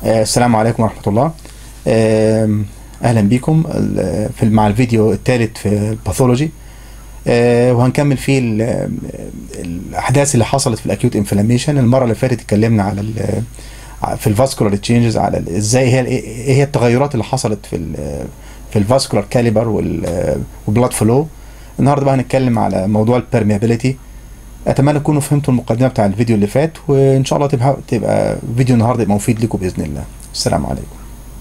آه، السلام عليكم ورحمة الله آم، أهلا بكم ال- في مع الفيديو الثالث في الباثولوجي آه، وهنكمل فيه ال- الأحداث اللي حصلت في الأكيوت انفلاميشن المرة اللي فاتت اتكلمنا على ال- في الفاسكولار تشينجز على ال- ازاي هي ايه هي التغيرات اللي حصلت في ال في الفاسكولار كاليبر والبلاد فلو النهارده بقى هنتكلم على موضوع البرميابيليتي اتمنى تكونوا فهمتوا المقدمه بتاع الفيديو اللي فات وان شاء الله تبقى تبقى فيديو النهارده يبقى مفيد لكم باذن الله السلام عليكم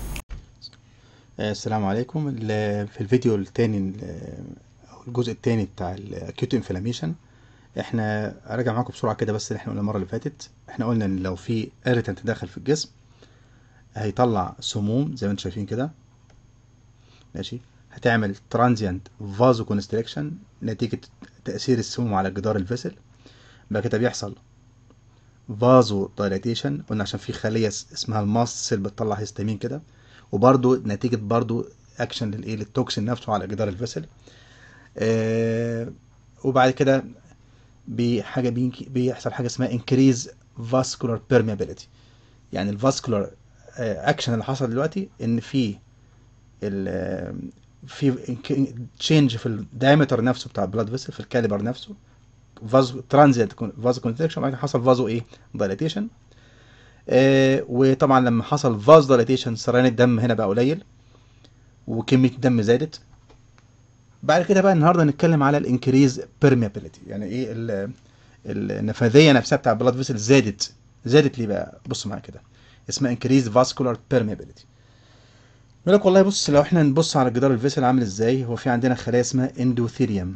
السلام عليكم ال- في الفيديو الثاني او الجزء الثاني بتاع الاكيوت انفلاميشن احنا اراجع معاكم بسرعه كده بس اللي احنا قلنا المره اللي فاتت احنا قلنا ان لو في اريتنت دخل في الجسم هيطلع سموم زي ما انتم شايفين كده ماشي هتعمل ترانزيانت فازو كونستريكشن نتيجه تاثير السموم على جدار الفيسل بعد كده بيحصل فازو دايلاتيشن قلنا عشان في خليه اس- اسمها الماست سيل بتطلع هيستامين كده وبرده نتيجه برده اكشن للايه للتوكسين نفسه على جدار الفيسل آه وبعد كده بحاجه بينك- بيحصل حاجه اسمها انكريز فاسكولار بيرميابيليتي يعني الفاسكولار اكشن اللي حصل دلوقتي ان في ال في تشينج في الدايمتر نفسه بتاع البلاد فيسل في الكاليبر نفسه فازو ترانزيت فازو كونتراكشن وبعد كده حصل فازو ايه دايلاتيشن آه وطبعا لما حصل فاز دايلاتيشن سريان الدم هنا بقى قليل وكميه الدم زادت بعد كده بقى النهارده نتكلم على الانكريز بيرميابيليتي يعني ايه ال- النفاذيه نفسها بتاع البلاد فيسل زادت زادت ليه بقى بصوا معايا كده اسمها انكريز فاسكولار بيرميابيليتي يقول لك والله بص لو احنا نبص على جدار الفيسل عامل ازاي هو في عندنا خلايا اسمها اندوثيريوم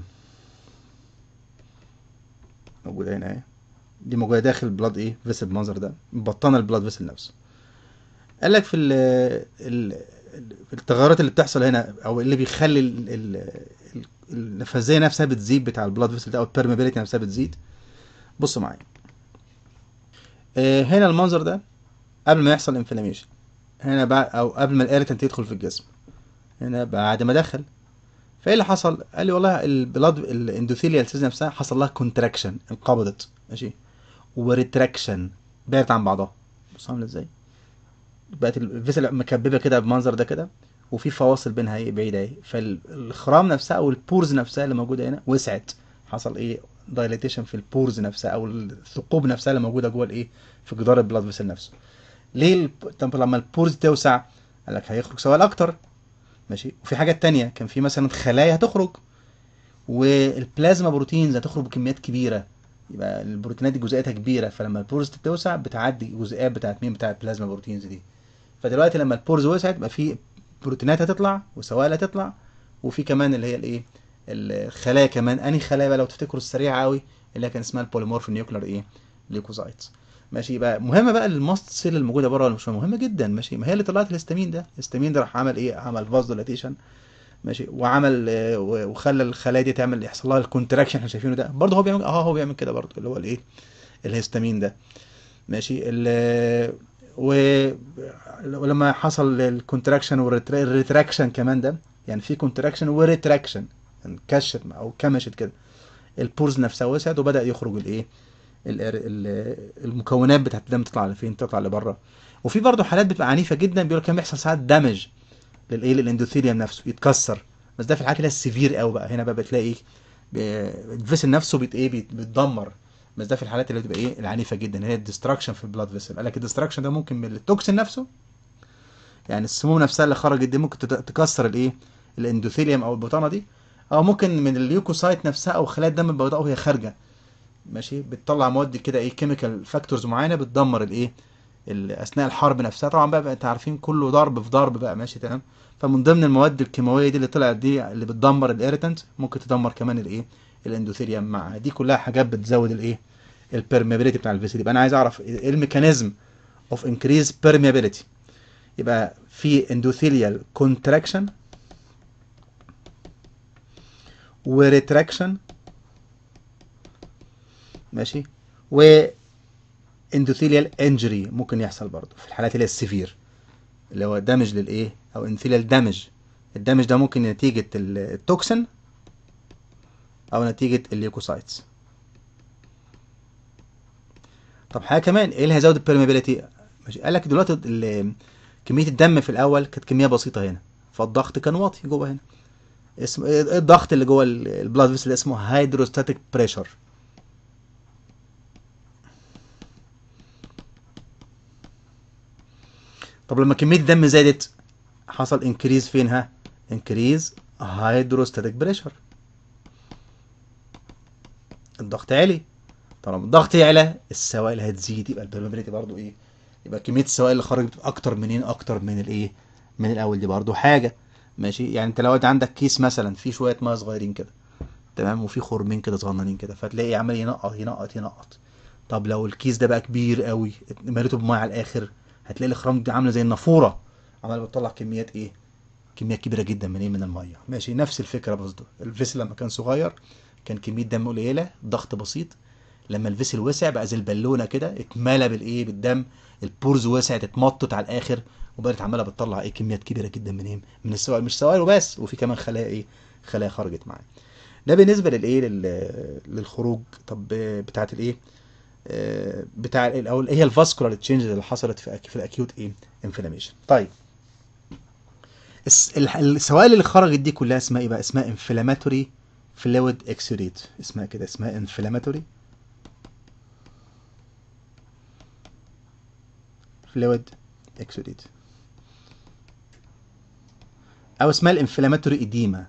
موجوده هنا اهي دي موجوده داخل البلاد ايه فيسل بالمنظر ده مبطنه البلاد فيسل نفسه قال لك في ال ال في التغيرات اللي بتحصل هنا او اللي بيخلي ال- ال- ال- النفاذيه نفسها بتزيد بتاع البلاد فيسل ده او البيرميبيليتي نفسها بتزيد بصوا معايا آه، هنا المنظر ده قبل ما يحصل انفلاميشن هنا بعد او قبل ما الاريتنت يدخل في الجسم هنا بعد ما دخل فايه اللي حصل قال لي والله البلاد الاندوثيليال سيلز نفسها حصل لها كونتراكشن انقبضت ماشي وريتراكشن بعدت عن بعضها بص عامله ازاي بقت الفيسل مكببه كده بالمنظر ده كده وفي فواصل بينها ايه بعيده اهي فالخرام نفسها او البورز نفسها اللي موجوده هنا وسعت حصل ايه دايليتيشن في البورز نفسها او الثقوب نفسها اللي موجوده جوه الايه في جدار البلاد فيسل نفسه ليه الب... طب لما البورز توسع قال لك هيخرج سوائل اكتر ماشي وفي حاجات تانية كان في مثلا خلايا هتخرج والبلازما بروتينز هتخرج بكميات كبيره يبقى البروتينات دي جزيئاتها كبيره فلما البورز تتوسع بتعدي الجزيئات بتاعت مين بتاعت البلازما بروتينز دي فدلوقتي لما البورز وسعت بقى في بروتينات هتطلع وسوائل هتطلع وفي كمان اللي هي الايه الخلايا كمان انهي خلايا بقى لو تفتكروا السريعه قوي اللي هي كان اسمها البوليمورف نيوكلر ايه ليوكوزايتس ماشي يبقى مهمه بقى الماست سيل الموجوده بره ولا مش مهمه جدا ماشي ما هي اللي طلعت الهستامين ده الهستامين ده راح عمل ايه عمل فاز ديلاتيشن ماشي وعمل آه، و- وخلى الخلايا دي تعمل يحصل لها الكونتراكشن احنا شايفينه ده برضه هو بيعمل اه هو بيعمل كده برضه اللي هو الايه الهستامين ده ماشي ال و ولما حصل الكونتراكشن والريتراكشن كمان ده يعني في كونتراكشن وريتراكشن انكشت او كمشت كده البورز نفسها وسعت وبدا يخرج الايه ال- ال- المكونات بتاعت الدم تطلع لفين تطلع لبره وفي برضه حالات بتبقى عنيفه جدا بيقول كان بيحصل ساعات دامج للايه للاندوثيليوم نفسه يتكسر بس ده في الحالات اللي هي السيفير قوي بقى هنا بقى بتلاقي ايه ب- الفيسل نفسه بيت ايه بيت- بيتدمر بس ده في الحالات اللي بتبقى ايه العنيفه جدا هي الديستراكشن في البلاد فيسل قال لك الديستراكشن ده ممكن من التوكسين نفسه يعني السموم نفسها اللي خرجت دي ممكن تت- تكسر الايه الاندوثيليوم او البطانه دي او ممكن من الليوكوسايت نفسها او خلايا الدم البيضاء وهي خارجه ماشي بتطلع مواد كده ايه كيميكال فاكتورز معينه بتدمر الايه ال- اثناء الحرب نفسها طبعا بقى, بقى انت عارفين كله ضرب في ضرب بقى ماشي تمام فمن ضمن المواد الكيماويه دي اللي طلعت دي اللي بتدمر الاريتنت ممكن تدمر كمان الايه الاندوثيليوم معاها دي كلها حاجات بتزود الايه البرميابيليتي بتاع الفيسل يبقى انا عايز اعرف ايه الميكانيزم اوف انكريز permeability يبقى في اندوثيليال كونتراكشن وريتراكشن ماشي و اندوثيليال انجري ممكن يحصل برضه في الحالات اللي هي السيفير اللي هو دامج للايه او اندوثيليال دامج الدامج ده ممكن نتيجة التوكسين او نتيجة الليوكوسايتس طب حاجة كمان ايه اللي هيزود البرميابيليتي ماشي قال لك دلوقتي ال- كميه الدم في الاول كانت كميه بسيطه هنا فالضغط كان واطي جوه هنا اسم ايه الضغط اللي جوه ال- البلاد فيسل اسمه هيدروستاتيك بريشر طب لما كميه الدم زادت حصل انكريز فين ها انكريز هيدروستاتيك بريشر الضغط عالي طالما الضغط يعلى السوائل هتزيد يبقى البرميابيليتي برضو ايه يبقى كميه السوائل اللي خرجت اكتر منين اكتر من الايه من الاول دي برضو حاجه ماشي يعني انت لو انت عندك كيس مثلا فيه شويه ميه صغيرين كده تمام وفي خرمين كده صغننين كده فتلاقي عمال ينقط ينقط ينقط طب لو الكيس ده بقى كبير قوي مليته بميه على الاخر هتلاقي الخرام دي عامله زي النافوره عمال بتطلع كميات ايه كميات كبيره جدا من ايه من الميه ماشي نفس الفكره برضه الفيسل لما كان صغير كان كميه دم قليله ضغط بسيط لما الفيسل وسع بقى زي البالونه كده اتملى بالايه بالدم البورز وسعت اتمطت على الاخر وبقت عماله بتطلع ايه كميات كبيره جدا من ايه من السوائل مش سوائل وبس وفي كمان خلايا ايه خلايا خرجت معاه ده بالنسبه للايه لل- للخروج طب بتاعه الايه آه، بتاع ال- او هي الفاسكولار تشينجز اللي حصلت في أك- في الاكيوت ايه انفلاميشن طيب الس- الح- السوائل اللي خرجت دي كلها اسمها ايه بقى اسمها انفلاماتوري فلويد اكسوديت اسمها كده اسمها انفلاماتوري فلويد اكسوديت او اسمها الانفلاماتوري اديما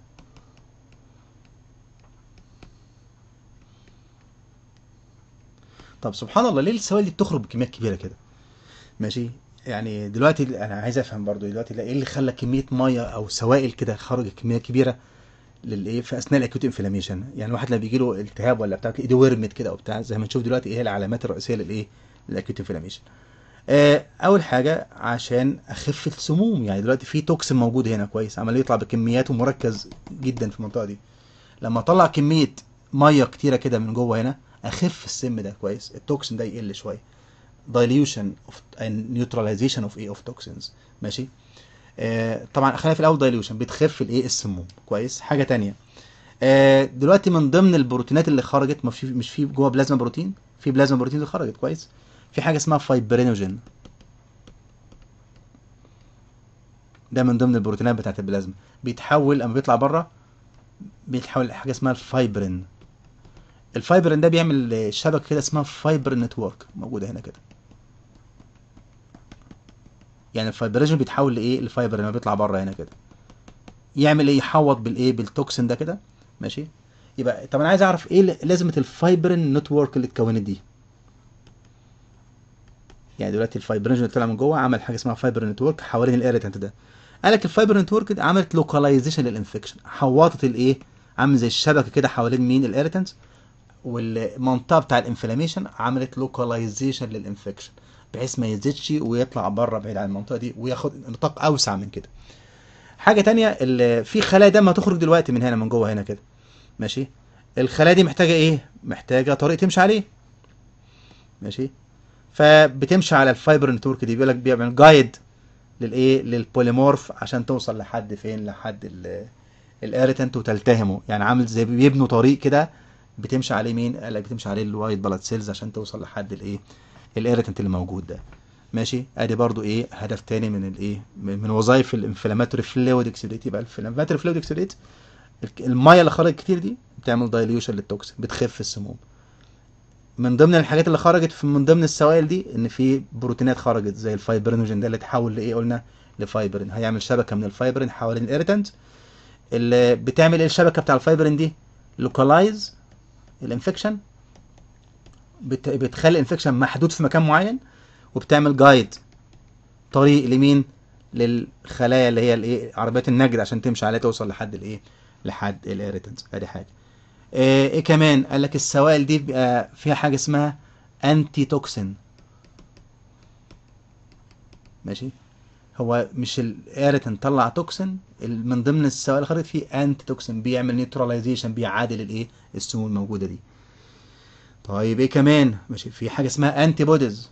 طب سبحان الله ليه السوائل دي بتخرج بكميات كبيره كده ماشي يعني دلوقتي انا عايز افهم برضو دلوقتي ايه اللي خلى كميه ميه او سوائل كده خرجت كميه كبيره للايه في اثناء الاكيوت انفلاميشن يعني الواحد لما بيجي له التهاب ولا بتاع ايده ورمت كده او بتاع زي ما نشوف دلوقتي ايه هي العلامات الرئيسيه للايه للاكيوت انفلاميشن آه، اول حاجه عشان اخف السموم يعني دلوقتي في توكسين موجود هنا كويس عمال يطلع بكميات ومركز جدا في المنطقه دي لما اطلع كميه ميه كتيره كده من جوه هنا اخف السم ده كويس التوكسين ده يقل شويه dilution of and neutralization of ايه of toxins ماشي آه طبعا خلينا في الاول dilution بتخف الايه السموم كويس حاجه تانية آه دلوقتي من ضمن البروتينات اللي خرجت مش في مش في جوه بلازما بروتين في بلازما بروتين اللي خرجت كويس في حاجه اسمها فايبرينوجين ده من ضمن البروتينات بتاعت البلازما بيتحول اما بيطلع بره بيتحول لحاجه اسمها الفايبرين الفايبرين ده بيعمل شبكه كده اسمها فايبر نتورك موجوده هنا كده يعني الفايبرينوجين بيتحول لايه الفايبر لما بيطلع بره هنا كده يعمل ايه يحوط بالايه بالتوكسين ده كده ماشي يبقى طب انا عايز اعرف ايه لازمه الفايبرين نتورك اللي اتكونت دي يعني دلوقتي الفايبرينوجين اللي طلع من جوه عمل حاجه اسمها فايبر نتورك حوالين الاريتنت ده قال لك الفايبر نتورك دي عملت لوكاليزيشن للانفكشن حوطت الايه عامل زي الشبكه كده حوالين مين الاريتنت والمنطقه بتاع الانفلاميشن عملت لوكاليزيشن للانفكشن بحيث ما يزيدش ويطلع بره بعيد عن المنطقه دي وياخد نطاق اوسع من كده حاجه تانية ال- في خلايا دم هتخرج دلوقتي من هنا من جوه هنا كده ماشي الخلايا دي محتاجه ايه محتاجه طريق تمشي عليه ماشي فبتمشي على الفايبر نتورك دي بيقول لك بيعمل جايد للايه للبوليمورف عشان توصل لحد فين لحد ال- الاريتنت وتلتهمه يعني عامل زي بيبنوا طريق كده بتمشي عليه مين قال لك بتمشي عليه الوايت بلاد سيلز عشان توصل لحد الايه الاريتنت اللي موجود ده ماشي ادي برضو ايه هدف تاني من الايه من من وظائف الانفلاماتوري فلويد اكسيديت يبقى الانفلاماتوري فلويد اكسيديت الميه اللي خرجت كتير دي بتعمل دايليوشن للتوكسين بتخف السموم من ضمن الحاجات اللي خرجت في من ضمن السوائل دي ان في بروتينات خرجت زي الفايبرينوجين ده اللي اتحول لايه قلنا لفايبرين هيعمل شبكه من الفايبرين حوالين الاريتنت اللي بتعمل ايه الشبكه بتاع الفايبرين دي لوكالايز الانفكشن بت... بتخلي الانفكشن محدود في مكان معين وبتعمل جايد طريق لمين للخلايا اللي هي الايه عربيات النجد عشان تمشي عليها توصل لحد الايه لحد الاريتنت ادي حاجه ايه إيه كمان قال لك السوائل دي بيبقى فيها حاجه اسمها انتي توكسين ماشي هو مش الاريتن طلع توكسين ال- من ضمن السوائل اللي خرجت فيه انتي توكسين بيعمل نيوتراليزيشن بيعادل الايه السموم الموجوده دي طيب ايه كمان ماشي في حاجه اسمها انتي بوديز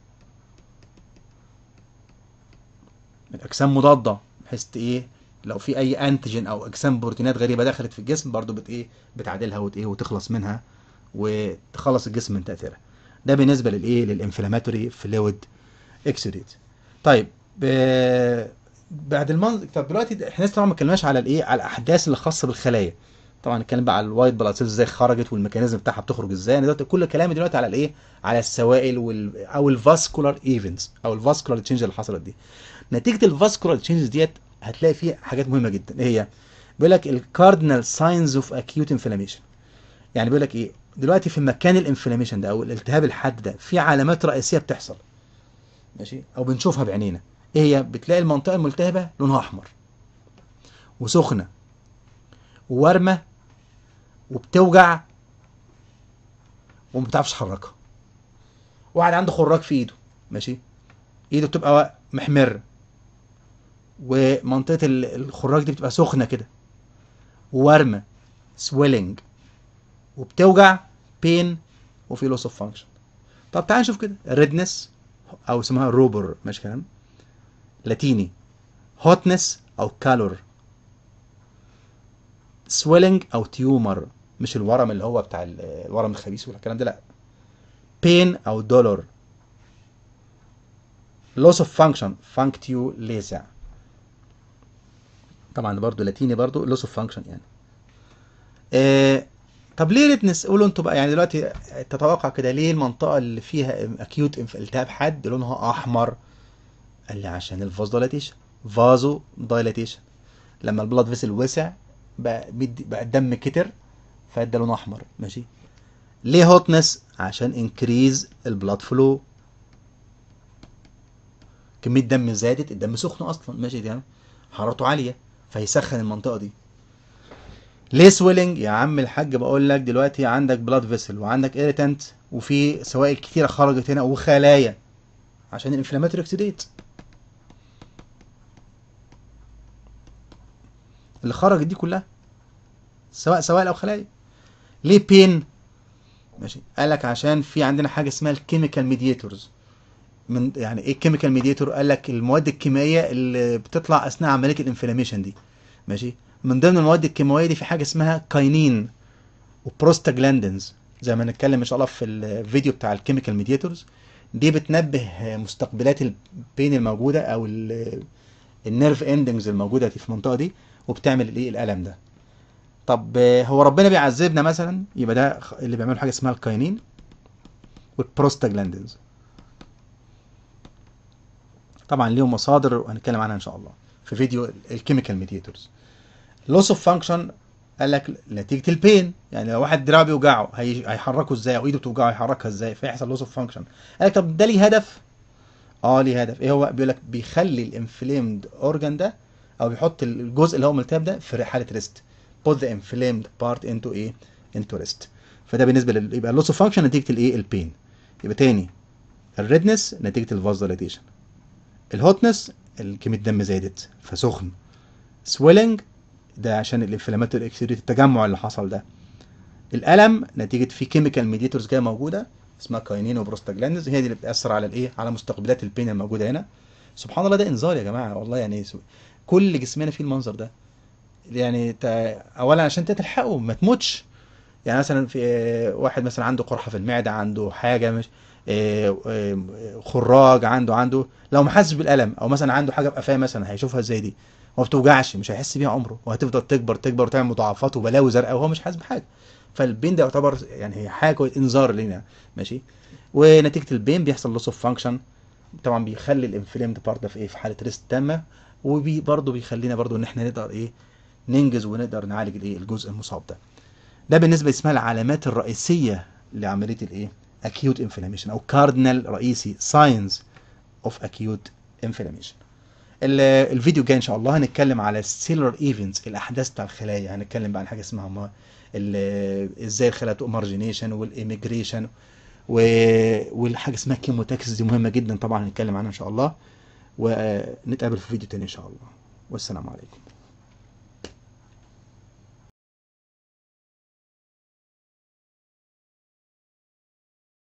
الاجسام مضاده بحيث ت- ايه لو في اي انتيجين او اجسام بروتينات غريبه دخلت في الجسم برضو بت ايه بتعادلها وت ايه وتخلص منها وتخلص الجسم من تاثيرها ده بالنسبه للايه للانفلاماتوري فلويد اكسوديت طيب ب... بعد المنظر طب دلوقتي احنا لسه طبعا ما اتكلمناش على الايه على الاحداث اللي خاصه بالخلايا طبعا نتكلم بقى على الوايت بلاد سيلز ازاي خرجت والميكانيزم بتاعها بتخرج ازاي انا دلوقتي كل كلامي دلوقتي على الايه على السوائل وال... او الفاسكولار ايفنتس او الفاسكولار تشينج اللي حصلت دي نتيجه الفاسكولار تشينجز ديت هتلاقي فيه حاجات مهمه جدا ايه هي بيقول لك الكاردينال ساينز اوف اكيوت انفلاميشن يعني بيقول لك ايه دلوقتي في مكان الانفلاميشن ده او الالتهاب الحاد ده في علامات رئيسيه بتحصل ماشي او بنشوفها بعينينا ايه هي بتلاقي المنطقه الملتهبه لونها احمر وسخنه وورمه وبتوجع وما بتعرفش تحركها واحد عنده خراج في ايده ماشي ايده بتبقى محمر ومنطقه ال- الخراج دي بتبقى سخنه كده وورمه سويلنج وبتوجع بين وفي لوس اوف فانكشن طب تعال نشوف كده ريدنس او اسمها روبر ماشي كلام لاتيني هوتنس او كالور سويلنج او تيومر مش الورم اللي هو بتاع ال- الورم الخبيث والكلام ده لا بين او دولار لوس اوف فانكشن فانكتيو ليزع طبعا ده برضه لاتيني برضه لوس اوف فانكشن يعني آه طب ليه ريدنس قولوا انتوا بقى يعني دلوقتي تتوقع كده ليه المنطقه اللي فيها اكيوت التهاب حاد لونها احمر قال لي عشان الفاز دايلاتيشن فازو دايلاتيشن لما البلاد فيسل وسع بقى بيدي- بقى الدم كتر فادى لونه احمر ماشي ليه هوتنس عشان انكريز البلاد فلو كميه دم زادت الدم سخن اصلا ماشي يعني حرارته عاليه فيسخن المنطقه دي ليه سويلنج يا عم الحاج بقول لك دلوقتي عندك بلاد فيسل وعندك ايريتانت وفي سوائل كتيره خرجت هنا وخلايا عشان الانفلاماتوري اكسيديت اللي خرجت دي كلها سواء سوائل او خلايا ليه بين ماشي قال لك عشان في عندنا حاجه اسمها الكيميكال ميديتورز من يعني ايه الكيميكال ميديتور قال لك المواد الكيميائيه اللي بتطلع اثناء عمليه الانفلاميشن دي ماشي من ضمن المواد الكيماويه دي في حاجه اسمها كاينين وبروستاجلاندينز زي ما هنتكلم ان شاء الله في الفيديو بتاع الكيميكال ميديتورز دي بتنبه مستقبلات البين الموجوده او ال- النيرف اندنجز الموجوده في المنطقه دي وبتعمل الايه الالم ده طب آه، هو ربنا بيعذبنا مثلا يبقى ده خ- اللي بيعملوا حاجه اسمها الكاينين والبروستاجلاندينز طبعا ليهم مصادر وهنتكلم عنها ان شاء الله في فيديو الكيميكال ميديتورز لوس اوف فانكشن قال لك نتيجه البين يعني لو واحد دراعه بيوجعه هي- هيحركه ازاي او ايده بتوجعه هيحركها ازاي فيحصل لوس اوف فانكشن قال لك طب ده ليه هدف اه ليه هدف ايه هو بيقول لك بيخلي الانفليمد اورجان ده او بيحط الجزء اللي هو ملتهب ده في حاله ريست put the inflamed part into ايه into rest فده بالنسبه لل يبقى اللوس اوف فانكشن نتيجه الايه البين يبقى تاني الريدنس نتيجه الفاز دايليتيشن الهوتنس كميه الدم زادت فسخن سويلنج ده عشان الانفلاماتوري اكسيديت التجمع اللي حصل ده الالم نتيجه في كيميكال ميديتورز جايه موجوده اسمها كاينين وبروستاجلاندز هي دي اللي بتاثر على الايه على مستقبلات البين الموجوده هنا سبحان الله ده انذار يا جماعه والله يعني سو- كل جسمنا فيه المنظر ده يعني تا- اولا عشان انت تلحقه ما تموتش يعني مثلا في آه، واحد مثلا عنده قرحه في المعده عنده حاجه مش آه، آه، خراج عنده عنده لو ما حسش بالالم او مثلا عنده حاجه في قفاه مثلا هيشوفها ازاي دي هو ما بتوجعش مش هيحس بيها عمره وهتفضل تكبر تكبر وتعمل مضاعفات وبلاوي زرقاء وهو مش حاسس بحاجه فالبين ده يعتبر يعني هي حاجه كويس- انذار لينا ماشي ونتيجه البين بيحصل لوس اوف فانكشن طبعا بيخلي الانفليمد بارت ده في ايه في حاله ريست تامه وبرضه بيخلينا برضه ان احنا نقدر ايه ننجز ونقدر نعالج الايه الجزء المصاب ده ده بالنسبه اسمها العلامات الرئيسيه لعمليه الايه acute inflammation او كاردينال رئيسي signs of acute inflammation ال- الفيديو الجاي ان شاء الله هنتكلم على السيلر ايفنتس الاحداث بتاع الخلايا هنتكلم بقى عن حاجه اسمها ما ال- ازاي الخلايا تقوم مارجينيشن والايميجريشن والحاجه اسمها كيموتاكسس دي مهمه جدا طبعا هنتكلم عنها ان شاء الله ونتقابل في فيديو تاني ان شاء الله والسلام عليكم